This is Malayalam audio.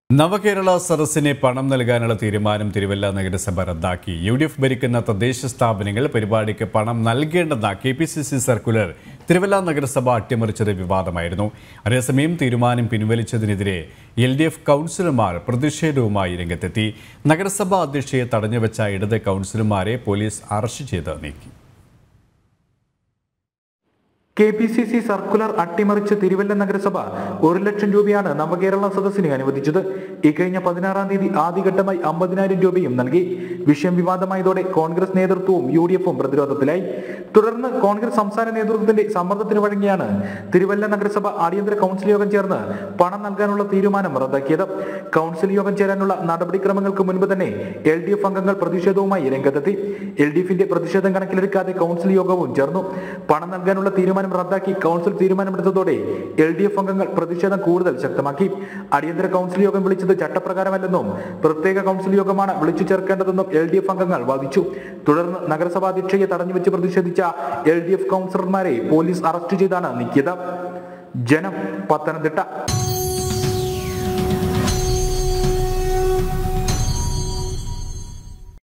നവകേരള സദസ്സിന് പണം നൽകാനുള്ള തീരുമാനം തിരുവല്ല നഗരസഭ റദ്ദാക്കി യു ഡി എഫ് ഭരിക്കുന്ന തദ്ദേശ സ്ഥാപനങ്ങൾ പരിപാടിക്ക് പണം നൽകേണ്ടെന്ന K P C C circular Thiruvalla നഗരസഭ അട്ടിമറിച്ചത് വിവാദമായിരുന്നു അതേസമയം തീരുമാനം പിൻവലിച്ചതിനെതിരെ എൽ ഡി എഫ് കൗൺസിലർമാർ പ്രതിഷേധവുമായി രംഗത്തെത്തി നഗരസഭാ അധ്യക്ഷയെ തടഞ്ഞുവെച്ച ഇടത് കൗൺസിലർമാരെ പോലീസ് അറസ്റ്റ് ചെയ്ത് നീക്കി K P C C circular അട്ടിമറിച്ച് തിരുവല്ല നഗരസഭ ഒരു ലക്ഷം രൂപയാണ് നവകേരള സദസ്സിന് അനുവദിച്ചത് ഇക്കഴിഞ്ഞ പതിനാറാം തീയതി ആദ്യഘട്ടമായി അമ്പതിനായിരം രൂപയും നൽകി വിഷയം വിവാദമായതോടെ കോൺഗ്രസ് നേതൃത്വവും യു ഡി എഫും പ്രതിരോധത്തിലായി തുടർന്ന് കോൺഗ്രസ് സംസ്ഥാന നേതൃത്വത്തിന്റെ സമ്മർദ്ദത്തിന് വഴങ്ങിയാണ് തിരുവല്ല നഗരസഭ അടിയന്തര കൗൺസിൽ യോഗം ചേർന്ന് പണം നൽകാനുള്ള തീരുമാനം റദ്ദാക്കിയത് കൗൺസിൽ യോഗം ചേരാനുള്ള നടപടിക്രമങ്ങൾക്ക് മുൻപ് തന്നെ എൽ ഡി എഫ് അംഗങ്ങൾ പ്രതിഷേധവുമായി രംഗത്തെത്തി എൽ ഡി എഫിന്റെ പ്രതിഷേധം കണക്കിലെടുക്കാതെ കൗൺസിൽ യോഗവും ചേർന്നു പണം നൽകാനുള്ള തീരുമാനം റദ്ദാക്കി കൗൺസിൽ തീരുമാനമെടുത്തതോടെ എൽ ഡി എഫ് അംഗങ്ങൾ പ്രതിഷേധം കൂടുതൽ ശക്തമാക്കി അടിയന്തര കൗൺസിൽ യോഗം വിളിച്ചത് ചട്ടപ്രകാരമല്ലെന്നും പ്രത്യേക കൗൺസിൽ യോഗമാണ് വിളിച്ചു ചേർക്കേണ്ടതെന്നും എൽ ഡി എഫ് അംഗങ്ങൾ വാദിച്ചു തുടർന്ന് നഗരസഭാ അധ്യക്ഷയെ തടഞ്ഞുവെച്ച് പ്രതിഷേധിച്ച എൽ ഡി എഫ് കൗൺസിലർമാരെ പോലീസ് അറസ്റ്റ് ചെയ്താണ് നീക്കിയത് ജനം പത്തനംതിട്ട